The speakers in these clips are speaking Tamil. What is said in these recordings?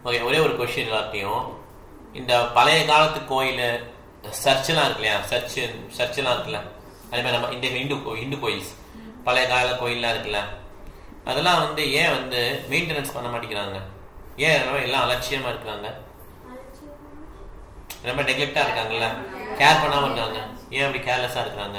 ஓகே ஒரே ஒரு கொஷின் எல்லாத்தையும் இந்த பழைய காலத்து கோயில் சர்ச்செல்லாம் இருக்கு இல்லையா சர்ச்சு சர்ச்செல்லாம் இருக்குல்ல அதே மாதிரி நம்ம இந்த இந்து கோ- இந்து கோயில்ஸ் பழைய கால கோயில்லாம் இருக்குல்ல அதெல்லாம் வந்து ஏன் வந்து மெயின்டெனன்ஸ் பண்ண மாட்டேங்கிறாங்க ஏன் ரொம்ப எல்லாம் அலட்சியமா இருக்கிறாங்க ரொம்ப நெக்லெக்டா இருக்காங்கல்ல கேர் பண்ணாம இருக்காங்க ஏன் அப்படி கேர்லெஸ்ஸா இருக்கிறாங்க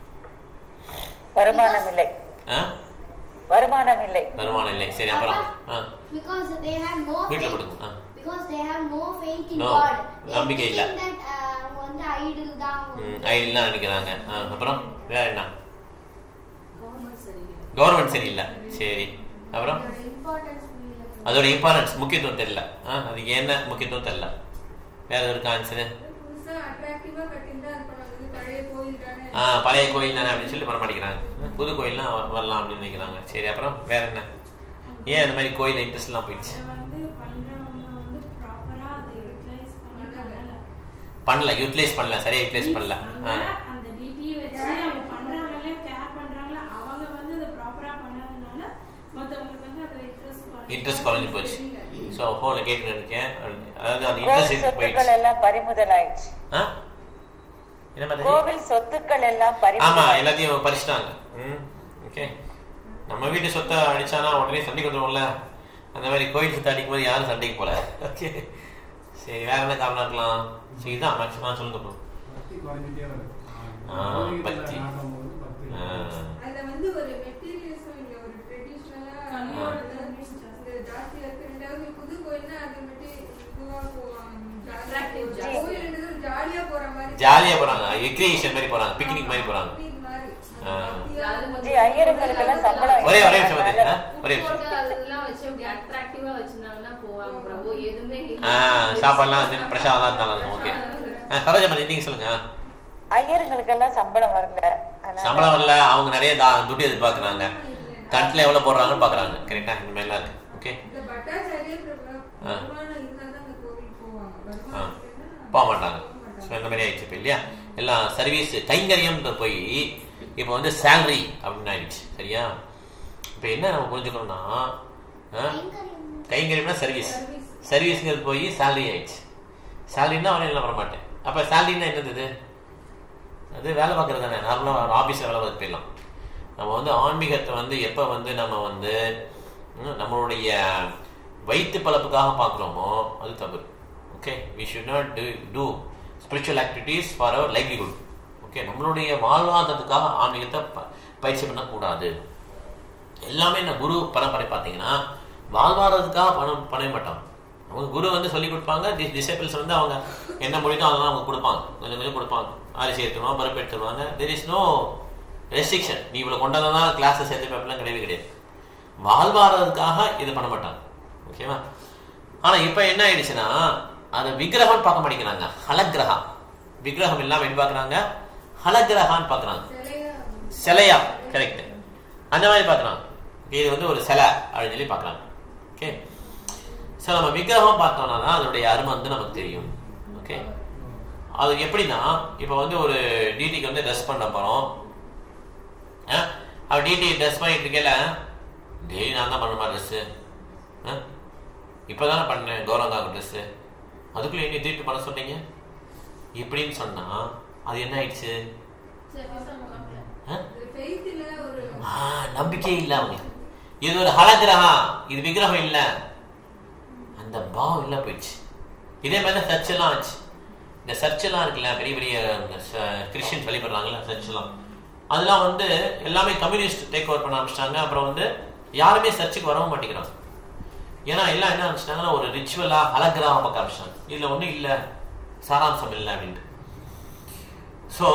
வருமானம் இல்லை ஆ வருமானம் இல்லை வருமானம் இல்லை சரி அப்புறம் ஆ Because they have no வீட்டுல faith. கொடுங்க ஆ Because they have no faith in No, God. They நம்பிக்கை இல்ல. think that uh, அவங்க வந்து idol தான் ம் ஐடியில் தான் நினைக்கிறாங்க ஆ அப்புறம் வேற என்ன கவர்மெண்ட் சரியில்லை கவர்மெண்ட் சரியில்லை சரி அப்புறம் அதோட importance புரியல. அதோட இம்பார்ட்டன்ஸ் முக்கியத்துவம் தெரியல ஆ அதுக்கு என்ன முக்கியத்துவம் தெரியல வேற எதுவும் இருக்கா ஆன்சரு புதுசா அட்ராக்டிவா கட்டியிருந்தா அது பண்ணாது பழைய கோயில் தானே ஆ பழைய கோயில் தானே அப்படின்னு சொல்லி பண்ண மாட்டேங்கிறாங்க புது கோயில்லாம் வ- வரலாம் அப்படின்னு நினைக்கிறாங்க சரி அப்புறம் வேற என்ன ஏன் அந்த மாதிரி கோயில் இன்ட்ரெஸ்ட்லாம் போயிடுச்சு அதை வந்து பண்றவங்க வந்து ப்ராப்பரா அதை யூட்டிலைஸ் பண்ணி பண்ணல பண்ணல யூட்டிலைஸ் பண்ணல சரியா யூட்டிலைஸ் பண்ணல ஆ அவங்க அந்த டிடி வச்சு அவங்க பண்றாங்களே கேர் பண்றாங்களே அவங்க வந்து அதை ப்ராப்பரா பண்ணாதனால மத்தவங்களுக்கு வந்து அதுல இன்ட்ரெஸ்ட் இன்ட்ரெஸ்ட் குறைஞ்சு போச்சு ஸோ ஃபோனில் கேட்டு இருக்கேன் அதாவது அந்த கோவில் இன்ட்ரெஸ்ட் சொத்துக்கள் போயிடுச்சு எல்லாம் பறிமுதல் ஆயிடுச்சு ஆ என்ன மாதிரி கோவில் சொத்துக்கள் எல்லாம் ஆமா பறிமுதல் எல்லாத்தையும் பறிச்சிட்டாங்க ம் ஓகே நம்ம வீட்டு சொத்தை அடிச்சானா உடனே சண்டைக்கு வந்துருவோம்ல அந்த மாதிரி கோயில் சொத்தை அடிக்கும் போது யாரும் சண்டைக்கு போல ஓகே சரி வேற என்ன காரணம் இருக்கலாம் சரி இதான் மேக்ஸிமம் சொல்லுங்க bro. பக்தி குறைஞ்சிட்டே வருது ஆ, கோயில்ல பக்தி. நாட்டம் போது பக்தி ஆ, அதுல வந்து ஒரு மெட்டீரியல்ஸும் இல்ல ஒரு ட்ரெடிஷ்னலா கம்மியோட ஜாஸ்தியா இருக்கு ரெண்டாவது புது கோயில்னா அது மட்டும் இதுவா போவாங்க Attractive ஜாலியா ஜாஸ்தி. கோயில்ன்றது ஒரு ஜாலியா போற மாதிரி ஜாலியா போறாங்க எக்ரிகேஷன் மாதிரி போறாங்க பிக்னிக் மாதிரி போறாங்க picnic மாதிரி. ஆ. ஜி, ஐயருங்களுக்கெல்லாம் சம்பளம் ஒரே ஒரே நிமிஷம் பார்த்தீங்கன்னா ஒரே நிமிஷம் போட்டு அதெல்லாம் வச்சு அப்படி attractive-ஆ வச்சிருந்தாங்கன்னா போவாங்க பிரபு. எதுவுமே ஆ சாப்பாடுலாம் வந்து பிரசாதம் இருந்தாலும் ஓகே ஆ சரோஜா மதி நீங்க சொல்லுங்க ஐயருங்களுக்கெல்லாம் சம்பளம் வரல அதனால சம்பளம் வரல அவங்க நிறைய தா- துட்டு எதிர்பார்க்கறாங்க தட்டில் எவ்வளவு போடுறாங்கன்னு பாக்குறாங்க கரெக்டா இந்த மாதிரிலாம் இருக்கு ஓகே இந்த பட்டாச்சாரிய ஆ. வருமானம் இருந்தாதான் அந்த கோவில் போவாங்க ஆ வருமானம் இல்லைன்னா போக மாட்டாங்க ஸோ இந்த மாதிரி ஆயிடுச்சு இப்போ இல்லையா எல்லாம் சர்வீஸ் கைங்கரியம் போய் இப்போ வந்து சேலரி அப்படின்னு ஆயிடுச்சு சரியா இப்போ என்ன நம்ம புரிஞ்சுக்கணும்னா ஆ, கைங்கரியம்னா சர்வீஸ் சர்வீஸ்ங்கிறது போய் சேலரி ஆயிடுச்சு சேலரின்னா அவனே இல்லை வர மாட்டேன் அப்போ சேலரின்னா என்னது இது அது வேலை பார்க்குறது தானே நார்மலாக ஆஃபீஸில் வேலை பார்த்து போயிடலாம் நம்ம வந்து ஆன்மீகத்தை வந்து எப்போ வந்து நம்ம வந்து ம், நம்மளுடைய வயிற்று பழப்புக்காக பார்க்குறோமோ அது தவறு okay we should not do do spiritual activities for our livelihood okay நம்மளுடைய வாழ்வாதாரத்துக்காக ஆன்மீகத்தை ப- பயிற்சி பண்ணக்கூடாது எல்லாமே இந்த குரு பரம்பரை பார்த்தீங்கன்னா வாழ்வாதாரத்துக்காக பணம் பண்ண மாட்டாங்க அவங்க குரு வந்து சொல்லி கொடுப்பாங்க டிசேபிள்ஸ் வந்து அவங்க என்ன முடியுதோ அதெல்லாம் அவங்க கொடுப்பாங்க கொஞ்சம் கொஞ்சம் கொடுப்பாங்க அரிசி எடுத்துருவாங்க பருப்பு எடுத்துருவாங்க தெர் இஸ் நோ ரெஸ்ட்ரிக்ஷன் நீ இவ்வளோ கொண்டதான் தான் கிளாஸஸ் சேர்த்து அப்படிலாம் கிடையவே கிடையாது வாழ்வாதாரத்துக்காக இது பண்ண மாட்டாங்க ஓகேவா ஆனால் இப்போ என்ன ஆயிடுச்சுன்னா அதை விக்கிரகம் பார்க்க மாட்டேங்கிறாங்க ஹலக்கிரகா விக்கிரகம் இல்லாமல் என்ன பார்க்குறாங்க ஹலக்கிரகான்னு பார்க்குறாங்க சிலையா சிலையா கரெக்ட் அந்த மாதிரி பார்க்குறாங்க இது வந்து ஒரு சிலை அப்படின்னு சொல்லி பார்க்குறாங்க ஓகே ஸோ நம்ம விக்கிரகம் பார்த்தோம்னா தான் அதனுடைய அருமை வந்து நமக்கு தெரியும் ஓகே அது எப்படின்னா இப்போ வந்து ஒரு டிடிக்கு வந்து ட்ரெஸ் பண்ண போகிறோம் அவள் டிடி ட்ரெஸ் பண்ணிட்டு இருக்கல டெய்லி நான் தான் பண்ணுமா ட்ரெஸ்ஸு இப்போ தானே பண்ணேன் கௌரவங்காக்கு ட்ரெஸ்ஸு அதுக்குள்ளே என்ன திருட்டு பண்ண சொன்னீங்க இப்படின்னு சொன்னால் அது என்ன ஆயிடுச்சு ஆ? ஃபெய்த் இல்ல ஒரு ஆ, நம்பிக்கை இல்ல அவங்களுக்கு இது ஒரு ஹலகிரகம் இது விக்கிரகம் இல்ல அந்த பாவம் இல்ல போயிடுச்சு இதே மாதிரி தான் சர்ச் எல்லாம் ஆச்சு இந்த சர்ச் எல்லாம் இருக்குல்ல பெரிய பெரிய கிறிஸ்டியன்ஸ் வழிபடுறாங்கல்ல சர்ச் எல்லாம் அதெல்லாம் வந்து எல்லாமே கம்யூனிஸ்ட் டேக் ஓவர் பண்ண ஆரம்பிச்சிட்டாங்க அப்புறம் வந்து யாருமே சர்ச்சுக்கு வரவும் மாட்டேங்கிறாங்க ஏன்னா எல்லாம் என்ன ஆரம்பிச்சிட்டாங்கன்னா ஒரு ரிச்சுவலா அலகிரகம் பார்க்க ஆரம்பிச்சிட்டாங்க இதுல ஒண்ணும் இல்ல சாராம்சம் இல்லை அப்படின்ட்டு ஸோ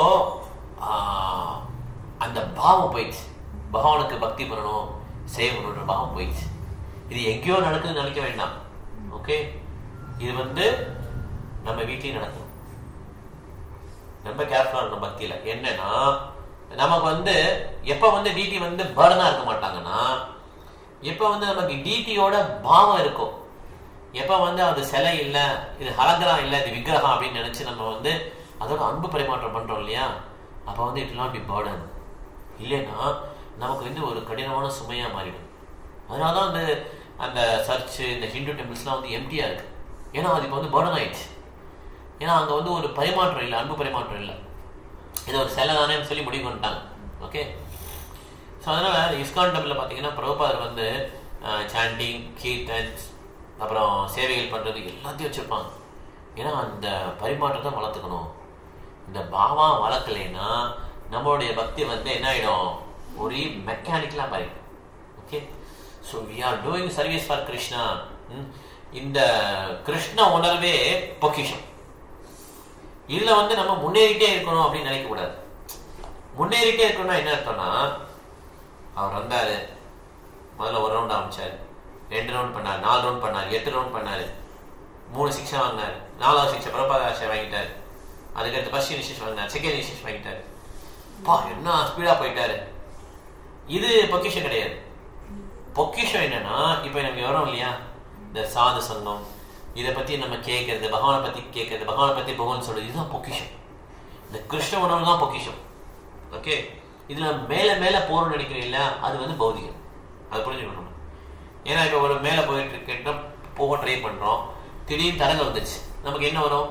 அந்த பாவம் போயிடுச்சு பகவானுக்கு பக்தி பண்ணணும் சேவை பண்ணணுன்ற பாவம் போயிடுச்சு இது எங்கேயோ நடக்குதுன்னு நினைக்க வேண்டாம் ஓகே இது வந்து நம்ம வீட்லயும் நடக்கும் ரொம்ப கேர்ஃபுல்லாக இருக்கணும் பக்தியில என்னன்னா நமக்கு வந்து எப்ப வந்து டிடி வந்து பேர்டனா இருக்க மாட்டாங்கன்னா எப்ப வந்து நமக்கு டிடியோட பாவம் இருக்கும் எப்ப வந்து அது சிலை இல்ல இது ஹலகிரகம் இல்ல இது விக்கிரகம் அப்படின்னு நினைச்சு நம்ம வந்து அதோட அன்பு பரிமாற்றம் பண்றோம் இல்லையா அப்ப வந்து இட் நாட் பி பேர்டன் இல்லைன்னா நமக்கு வந்து ஒரு கடினமான சுமையா மாறிடும் அதனாலதான் வந்து அந்த சர்ச்சு இந்த ஹிந்து டெம்பிள்ஸ்லாம் வந்து எம்டியாக இருக்கு ஏன்னா அது இப்போ வந்து பர்டன் ஆயிடுச்சு ஏன்னா அங்கே வந்து ஒரு பரிமாற்றம் இல்லை அன்பு பரிமாற்றம் இல்லை இது ஒரு சிலை தானேன்னு சொல்லி முடிவு பண்ணிட்டாங்க ஓகே ஸோ அதனால் இஸ்கான் டெம்பிளில் பார்த்தீங்கன்னா பிரபுபாதர் வந்து சாண்டிங் கீர்த்தன்ஸ் அப்புறம் சேவைகள் பண்ணுறது எல்லாத்தையும் வச்சுருப்பாங்க ஏன்னா அந்த பரிமாற்றத்தை வளர்த்துக்கணும் இந்த பாவா வளர்க்கலைன்னா நம்மளுடைய பக்தி வந்து என்ன ஆகிடும் ஒரு மெக்கானிக்கலாக பாருங்க okay so we are doing service for Krishna hmm? இந்த கிருஷ்ண உணர்வே பொக்கிஷம் இதுல வந்து நம்ம முன்னேறிட்டே இருக்கணும் அப்படின்னு நினைக்க கூடாது முன்னேறிட்டே இருக்கணும்னா என்ன அர்த்தம்னா அவர் வந்தாரு முதல்ல ஒரு ரவுண்ட் ஆரம்பிச்சாரு ரெண்டு ரவுண்ட் பண்ணாரு நாலு ரவுண்ட் பண்ணாரு எட்டு ரவுண்ட் பண்ணாரு மூணு சிக்ஸா வாங்கினாரு நாலாவது சிக்ஸை பிரபாத ஆசை வாங்கிட்டாரு அதுக்கடுத்து ஃபர்ஸ்ட் இனிஷியஸ் வாங்கினார் செகண்ட் இனிஷியஸ் வாங்கிட்டாரு பா என்ன ஸ்பீடா போயிட்டாரு இது பொக்கிஷம் கிடையாது பொக்கிஷம் என்னன்னா இப்போ எனக்கு வரும் இல்லையா இந்த சாது சங்கம் இதை பத்தி நம்ம கேட்கறது பகவானை பத்தி கேட்கறது பகவானை பத்தி பகவான் சொல்றது இதுதான் பொக்கிஷம் இந்த கிருஷ்ண உணர்வு தான் பொக்கிஷம் ஓகே இதுல மேல மேல போறோம்னு நினைக்கிறீங்க இல்ல அது வந்து பௌதிகம் அது புரிஞ்சுக்கணும் ஏன்னா இப்போ ஒரு மேல போயிட்டு இருக்கோம் போக ட்ரை பண்றோம் திடீர்னு தரங்க வந்துச்சு நமக்கு என்ன வரும்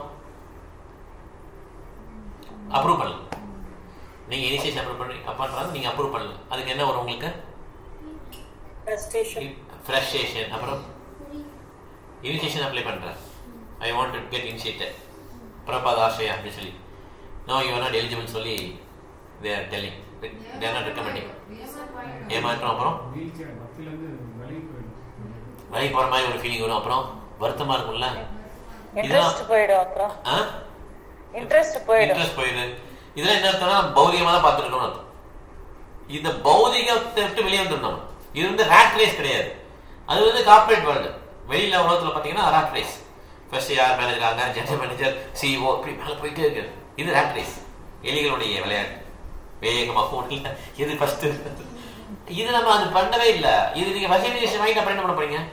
அப்ரூவ் பண்ணல நீங்க இனிஷியேஷன் அப்ரூவ் பண்ணி பண்றாங்க நீங்க அப்ரூவ் பண்ணல அதுக்கு என்ன வரும் உங்களுக்கு Frustration. ஃப்ரஸ்ட்ரேஷன் அப்புறம் இனிஷியேஷன் அப்ளை பண்றேன் I want to get initiated பிரபாத் ஆசையா அப்படின்னு சொல்லி நோ யூ நாட் எலிஜிபிள் சொல்லி they're telling they're not recommending ஏமாற்றம் அப்புறம் வீல் சேர் பக்தியிலேருந்து வெளியே போயிடும் வழி போற மாதிரி ஒரு ஃபீலிங் வரும் அப்புறம் வருத்தமா இருக்கும்ல இன்ட்ரெஸ்ட் போயிடும் அப்புறம் ஆ இன்ட்ரெஸ்ட் போயிடும் இன்ட்ரெஸ்ட் போயிடுது இதெல்லாம் என்ன அர்த்தம்னா பௌதிகமா தான் பார்த்துருக்கணும் அர்த்தம் இந்த பௌதிகத்தை விட்டு வெளியே வந்துடணும் இது வந்து ரேட் ரேஸ் கிடையாது அது வந்து கார்பரேட் வேர்ல்டு வெளியில உலகத்துல பாத்தீங்கன்னா ரேட் ரேஸ் ஃபர்ஸ்ட் யார் மேனேஜர் ஆங்க ஜெனரல் மேனேஜர் சிஇஓ இப்படி மேல போயிட்டே இருக்கு இது ரேட் ரேஸ் எலிகளுடைய விளையாட்டு வேகமாக ஓடல எது ஃபர்ஸ்ட் இது நம்ம அது பண்ணவே இல்லை இது நீங்க ஃபர்ஸ்ட் வாங்கிட்டு அப்புறம் என்ன பண்ண போறீங்க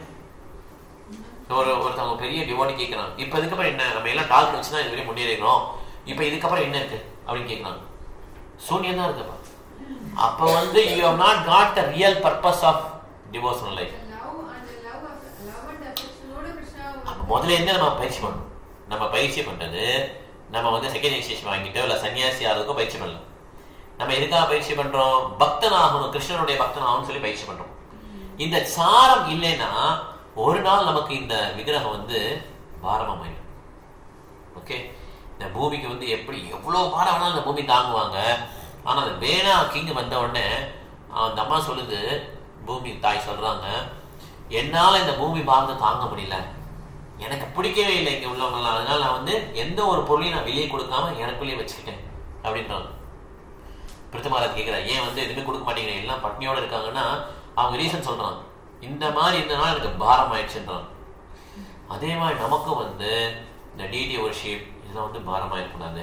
ஒரு ஒருத்தவங்க பெரிய டிவோட்டி கேட்கறாங்க இப்போ இதுக்கப்புறம் என்ன நம்ம எல்லாம் டார்க் வச்சு தான் இது வரையும் முன்னேறிக்கிறோம் இப்போ இதுக்கப்புறம் என்ன இருக்கு அப்படின்னு கேட்கறாங்க சூன்யம் தான் இருக்குப்பா அப்போ வந்து you have not got the real purpose of devotional life love அந்த லவ் லவ் அண்ட் அஃபெக்ஷனோட கிருஷ்ணா அப்போ முதல்ல என்ன நம்ம பயிற்சி பண்ணணும் நம்ம பயிற்சி பண்றது நம்ம வந்து செகண்ட் இனிஷியேஷன் வாங்கிட்டோ இல்லை சன்னியாசி ஆகிறதுக்கோ பயிற்சி பண்ணலாம் நம்ம எதுக்காக பயிற்சி பண்றோம் பக்தன் ஆகணும் கிருஷ்ணனுடைய பக்தன் ஆகணும்னு சொல்லி பயிற்சி பண்றோம் இந்த சாரம் இல்லைன்னா ஒரு நாள் நமக்கு இந்த விக்கிரகம் வந்து பாரமாயிடும் ஓகே இந்த பூமிக்கு வந்து எப்படி எவ்வளவு பாரம் வேணாலும் இந்த பூமி தாங்குவாங்க ஆனா அந்த வேணா கிங் வந்த உடனே அந்த அம்மா சொல்லுது பூமி தாய் சொல்றாங்க என்னால இந்த பூமி பாரத்தை தாங்க முடியல எனக்கு பிடிக்கவே இல்லை இங்க உள்ளவங்கலாம் அதனால நான் வந்து எந்த ஒரு பொருளையும் நான் வெளியே கொடுக்காம எனக்குள்ளேயே வச்சுக்கிட்டேன் அப்படின்றாங்க பிரதமாரத் கேட்கிறார் ஏன் வந்து எதுவுமே கொடுக்க மாட்டேங்கிறீங்க எல்லாம் பட்னியோட இருக்காங்கன்னா அவங்க ரீசன் சொல்றாங்க இந்த மாதிரி இருந்தனால எனக்கு பாரம் ஆயிடுச்சுன்றாங்க அதே மாதிரி நமக்கும் வந்து இந்த டிடி ஒர்ஷிப் இதெல்லாம் வந்து பாரமா இருக்கக்கூடாது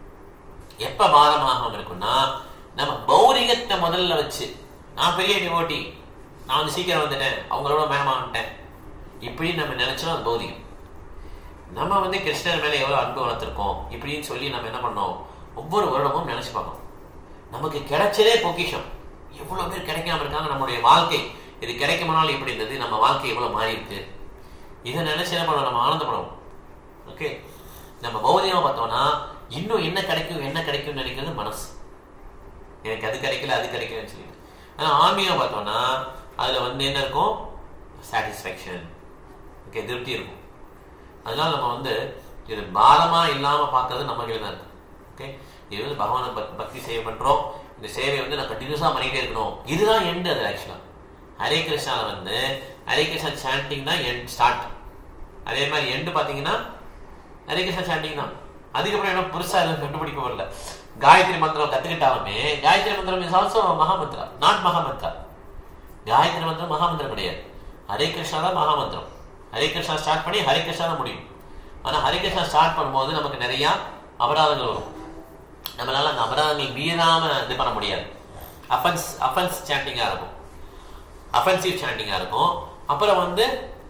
எப்ப பாரமாகாம இருக்கும்னா நம்ம பௌரிகத்தை முதல்ல வச்சு நான் பெரிய டிவோட்டி நான் வந்து சீக்கிரம் வந்துட்டேன் அவங்களோட மேமா வந்துட்டேன் இப்படி நம்ம நினைச்சோம் அது பௌதிகம் நம்ம வந்து கிருஷ்ணர் மேல எவ்வளவு அன்பு வளர்த்துருக்கோம் இப்படின்னு சொல்லி நம்ம என்ன பண்ணோம் ஒவ்வொரு வருடமும் நினைச்சு பார்க்கணும் நமக்கு கிடைச்சதே பொக்கிஷம் எவ்வளவு பேர் கிடைக்காம இருக்காங்க நம்மளுடைய வாழ்க்கை இது கிடைக்குமானாலும் எப்படி இருந்தது நம்ம வாழ்க்கை எவ்வளவு மாறி இருக்கு இதை நினைச்சு என்ன பண்ணணும் நம்ம ஆனந்தப்படும் ஓகே நம்ம பௌதிகமா பார்த்தோம்னா இன்னும் என்ன கிடைக்கும் என்ன கிடைக்கும்னு நினைக்கிறது மனசு எனக்கு அது கிடைக்கல அது கிடைக்கலன்னு சொல்லிட்டு ஆனா ஆன்மீகம் பார்த்தோம்னா அதுல வந்து என்ன இருக்கும் சாட்டிஸ்ஃபேக்ஷன் ஓகே திருப்தி இருக்கும் அதனால நம்ம வந்து இது பாரமா இல்லாம பார்க்கறது நம்ம கையில தான் இருக்கு ஓகே இது வந்து பகவானை பக்- பக்தி சேவை பண்றோம் இந்த சேவையை வந்து நான் கண்டினியூஸா பண்ணிட்டே இருக்கணும் இதுதான் எண்டு அது ஆக்சுவலா ஹரே கிருஷ்ணால வந்து ஹரே கிருஷ்ணா சாண்டிங் தான் எண்ட் ஸ்டார்ட் அதே மாதிரி எண்டு பாத்தீங்கன்னா ஹரே கிருஷ்ணா சாண்டிங் தான் அதுக்கப்புறம் என்ன புதுசா எதுவும் கண்டுபிடிக்க வரல காயத்ரி மந்திரம் கத்துக்கிட்டாலுமே Gayatri mantram is also mahamantra not mahamantra Gayatri மந்திரம் மகாமந்திரம் கிடையாது ஹரே கிருஷ்ணா தான் மகாமந்திரம் ஹரே கிருஷ்ணா ஸ்டார்ட் பண்ணி ஹரே கிருஷ்ணா தான் முடியும் ஆனா ஹரே கிருஷ்ணா ஸ்டார்ட் பண்ணும்போது நமக்கு நிறைய அபராதங்கள் வரும் நம்மளால அந்த அபராதங்கள் மீறாம இது பண்ண முடியாது அஃபென்ஸ் அஃபென்ஸ் சாண்டிங்கா இருக்கும் அஃபென்சிவ் சாண்டிங்கா இருக்கும் அப்புறம் வந்து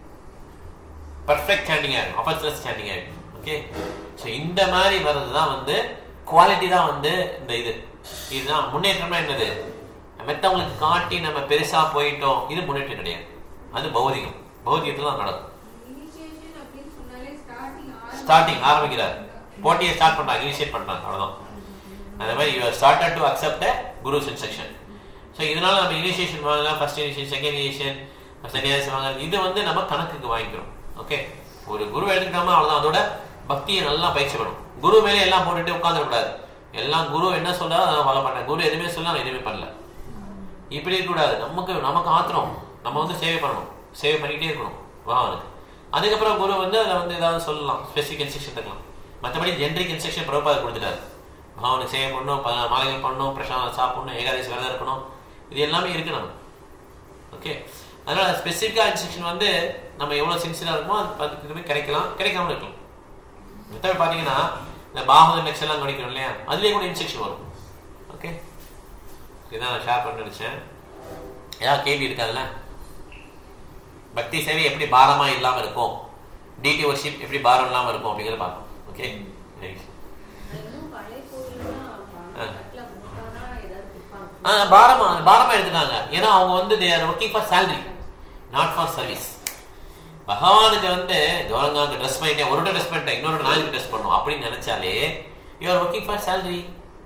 பர்ஃபெக்ட் சாண்டிங்கா இருக்கும் அஃபென்ஸ்லெஸ் சாண்டிங்கா இருக்கும் ஓகே ஸோ இந்த மாதிரி வர்றது தான் வந்து குவாலிட்டி தான் வந்து இந்த இது இதுதான் முன்னேற்றம்னா என்னது மற்றவங்களுக்கு காட்டி நம்ம பெருசா போயிட்டோம் இது முன்னேற்றம் கிடையாது அது பௌதிகம் பௌத்தியத்துல தான் நடக்கும் இனிஷியேஷன் அப்படின்னு சொன்னாலே ஸ்டார்டிங் ஸ்டார்டிங் ஆரம்பிக்கிறார் போட்டியை ஸ்டார்ட் பண்றாங்க இனிஷியேட் பண்றாங்க அவ்வளவுதான் அந்த மாதிரி you started to accept gurus instruction so இதனால நம்ம இனிஷியேஷன் வாங்கலாம் ஃபர்ஸ்ட் இனிஷியேஷன் செகண்ட் இனிஷியேஷன் சன்னியாசி வாங்க இது வந்து நம்ம கணக்குக்கு வாங்கிக்கிறோம் ஓகே ஒரு குரு எடுத்துக்கிட்டோம்னா அவ்வளவுதான் அதோட பக்தியை நல்லா பயிற்சி பண்ணும் குரு மேலே எல்லாம் போட்டுட்டு உட்காந்துடக்கூடாது எல்லாம் குரு என்ன சொல்றாரோ அதை ஃபாலோ பண்ணேன் குரு எதுவுமே சொல்ல நான் எதுவுமே பண்ணல இப்படி இருக்கக்கூடாது நமக்கு நமக்கு ஆத்திரம் நம்ம வந்து சேவை பண்ணணும் சேவை பண்ணிக்கிட்டே இருக்கணும் பகவானுக்கு அதுக்கப்புறம் குரு வந்து அதில் வந்து ஏதாவது சொல்லலாம் ஸ்பெசிஃபிக் இன்ஸ்ட்ரக்ஷன் இருக்கலாம் மற்றபடி ஜென்ரிக் இன்ஸ்ட்ரக்ஷன் பிரபாத் கொடுத்துட்டாரு பகவானுக்கு சேவை பண்ணணும் ப- மாலைகள் பண்ணணும் பிரசாதம் சாப்பிடணும் ஏகாதசி விரதம் இருக்கணும் இது எல்லாமே இருக்கு நமக்கு ஓகே அதனால ஸ்பெசிஃபிக்காக இன்ஸ்ட்ரக்ஷன் வந்து நம்ம எவ்வளோ சின்சியராக இருக்குமோ அது அதுக்கு போய் கிடைக்கலாம் கிடைக்காம இருக்கலாம் மற்றபடி பார்த்தீங்கன்னா இந்த பாகவத நெக்ஸ்ட் எல்லாம் கவனிக்கிறோம் இல்லையா அதுலேயே கூட இன்ஸ்ட்ரக்ஷன் வரும் ஓகே இதான் நான் ஷேர் பண்ண நினைச்சேன் ஏதாவது கேள்வி இருக்காதுல்ல பக்தி சேவை எப்படி பாரமா இல்லாம இருக்கும் டிடி வர்ஷிப் எப்படி பாரம் இல்லாம இருக்கும் அப்படிங்கிறத பார்ப்போம் ஓகே இன்னும் பழைய கோயில்லாம் கட்டில கொடுத்தானா ஏதாவது கொடுப்பாங்க ஆ பாரமா பாரமா எடுத்துட்டாங்க ஏன்னா அவங்க வந்து they're working for salary not for service பகவானுக்கு வந்து கௌரங்காவுக்கு ட்ரெஸ் பண்ணிட்டேன் ஒரு ட்ரெஸ் பண்ணிட்டேன் இன்னொரு நாளைக்கு ட்ரெஸ் பண்ணும் அப்படின்னு நினைச்சாலே you are working for salary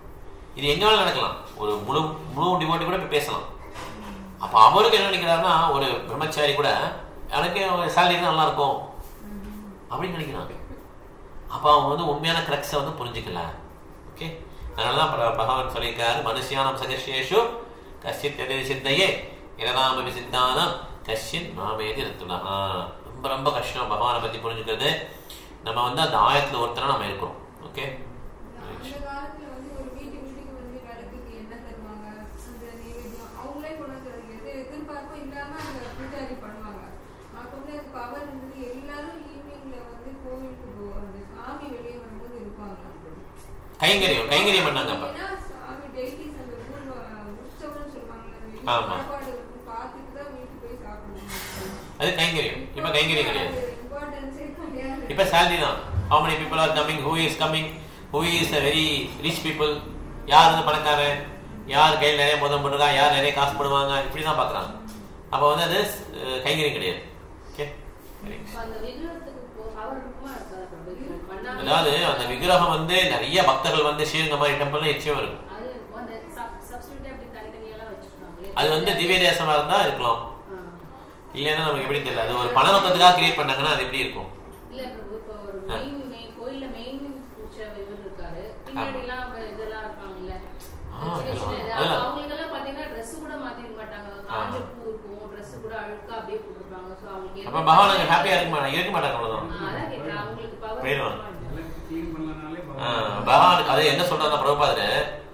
இது எங்க வேணாலும் நடக்கலாம் ஒரு முழு முழு டிவோட்டி கூட போய் பேசலாம் அப்ப அவருக்கு என்ன நினைக்கிறாருன்னா ஒரு பிரம்மச்சாரி கூட எனக்கு சேலரி தான் நல்லா இருக்கும் அப்படின்னு நினைக்கிறாங்க அப்ப அவங்க வந்து உண்மையான கிரக்ஸை வந்து புரிஞ்சுக்கல ஓகே அதனாலதான் பர- பகவான் சொல்லியிருக்காரு மனுஷியானம் சகசேஷு கஷ்டித் எதிரி சித்தையே இடநாம விசித்தானம் கஷ்டின் மாமேதி ரத்துனா ரொம்ப ரொம்ப கஷ்டம் பகவானை பத்தி புரிஞ்சுக்கிறது நம்ம வந்து அந்த ஆயத்துல ஒருத்தரா நம்ம இருக்கோம் ஓகே அந்த காலத்துல வந்து ஒரு வீட்டு வீட்டுக்கு வந்து விளக்குக்கு என்ன தருவாங்க அந்த நைவேத்தியம் அவங்களே கொண்டு வந்து தருவாங்க. எது எதிர்பார்ப்பும் இல்லாம அந்த பூஜாரி பண்ணுவாங்க அப்போ வந்து அது பவர் இருந்தது எல்லாரும் ஈவினிங்ல வந்து கோவிலுக்கு போ அந்த சாமி வெளியே வரும்போது இருப்பாங்க கைங்கரியம் கைங்கரியம் பண்ணாங்க அப்ப ஏன்னா சாமி டெய்லிஸ் அந்த ஊர் உற்சவம்னு சொல்லுவாங்க அந்த வெளிய ஆமா. சாப்பாடு இருக்கும் பார்த்துட்டு தான் வீட்டுக்கு போய் சாப்பிடணும் அது கைங்கரியம் இப்ப கைங்கரியம் கிடையாது இம்பார்ட்டன்ஸே கிடையாது இப்ப salary தான் how many people are coming who is coming who is a very rich people யார் வந்து பணக்காரன் யார் கையில் நிறைய முதல் போட்டுருக்கா யார் நிறைய காசு போடுவாங்க இப்படி தான் பார்க்குறாங்க அப்போ வந்து அது அஹ், கைங்கரியம் கிடையாது ஓகே இப்ப அந்த விக்கிரகத்துக்கு போ- பவர் இருக்குமா இருக்காது அப்படி பண்ணாம அதாவது அந்த விக்கிரகம் வந்து நிறைய பக்தர்கள் வந்து ஸ்ரீரங்க மாதிரி டெம்பிள் நிச்சயம் இருக்கும் அது அந்த சப்ஸ்டியூட் அப்படி தனித்தனியெல்லாம் வச்சிருக்காங்களே அது வந்து திவ்ய தேசமா இருந்தா இருக்கலாம் ஆ. இல்லைன்னா நமக்கு எப்படி தெரியல அது ஒரு பண நோக்கத்துக்காக கிரியேட் பண்ணாங்கன்னா அது எப்படி இருக்கும் இல்ல பிரபு இப்போ ஒரு மெயின் மெயின் கோயில்ல மெயின் பூஜை இவர் இருக்காரு பின்னாடி எல்லாம் அவங்க இதெல்லாம் இருப்பாங்கல்ல ஆ, சின்ன சின்ன இது. அதெல்லாம். அவங்களுக்கு எல்லாம் பாத்தீங்கன்னா Dress கூட மாத்திக்க மாட்டாங்க காஞ்ச பூ இருக்கும் Dress கூட அழுக்கா அப்படியே போட்டுருப்பாங்க சோ அவங்களுக்கு அப்ப பகவான் அங்க ஹாப்பியா இருக்க மாட்டாங்க இருக்க மாட்டாங்க அவ்வளவுதான் ஆ, அதான் கேக்குறேன் அவங்களுக்கு பவர் போயிடுவாங்க. விளக்கு க்ளீன் பண்ணலனாலே ஆ, பகவான் பகவானுக்கு அது என்ன சொல்றாங்க பிரபுபாதரு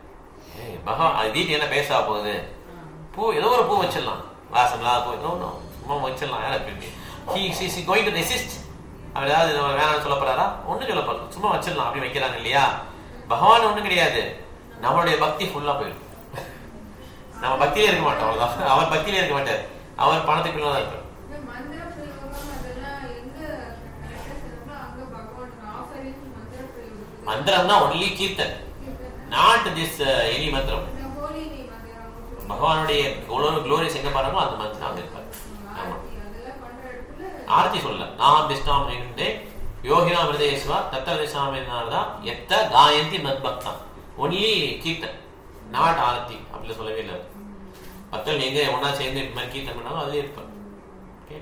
ஏய், பகவான் அது வீட்டு என்ன பேச போகுது பூ ஏதோ ஒரு பூ வச்சிடலாம் வாசம் இல்லாத பூ ஏதோ ஒன்று சும்மா வச்சிடலாம் யாரை எப்படி he see see going to resist அவர் ஏதாவது நம்ம வேணாம்னு சொல்ல போறாரா ஒன்றும் சொல்ல போறது சும்மா வச்சிடலாம் அப்படி வைக்கிறாங்க இல்லையா பகவான் ஒன்றும் கிடையாது நம்மளுடைய பக்தி ஃபுல்லா போயிடும் நம்ம பக்தியிலே இருக்க மாட்டோம் அவ்வளவுதான் அவர் பக்தியிலே இருக்க மாட்டார் அவர் பணத்துக்குள்ள தான் இருப்பார் இந்த மந்திர பிரயோகம் அதெல்லாம் எங்க கரெக்டா சொல்லணும்னா அங்க பகவான் ஆஃபரிங் மந்திர பிரயோகம் மந்திரம் தான் only kirtan not this any mantram இந்த ஹோலி நேம் அது அவங்க பகவானுடைய குளோரி குளோரிஸ் எங்க பாருங்களோ அந்த மந்திரம் அங்க இருப்பார் ஆமா ஆரத்தி அதெல்லாம் பண்ற இடத்துல ஆர்த்தி சொல்லல நாம் திஷ்டாம் நின்றே யோகினா மிருதேஸ்வா தத்த திசாமினாரதா எத்த காயந்தி மத்பக்தம் ஒன்லி கீர்த்தன் நாட் ஆரத்தி அப்படி சொல்லவே இல்லை பக்தர்கள் நீங்க ஒன்னா சேர்ந்து இந்த மாதிரி கீர்த்தன் பண்ணாலும் அதுலயே இருப்பார் ஓகே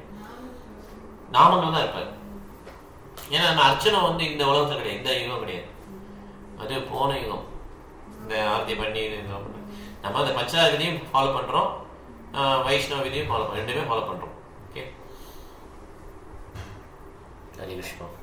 நாமங்கள் தான் இருப்பார் ஏன்னா நம்ம அர்ச்சனை வந்து இந்த உலகத்துல கிடையாது இந்த யுகம் கிடையாது அது போன யுகம் இந்த ஆர்த்தி பண்ணி இது இதெல்லாம் பண்ணி. நம்ம அந்த பச்சா விதியும் ஃபாலோ பண்றோம் ஆஹ் வைஷ்ணவ விதியும் ஃபாலோ ரெண்டுமே ஃபாலோ பண்றோம் ஓகே ஹரி விஷ்ணு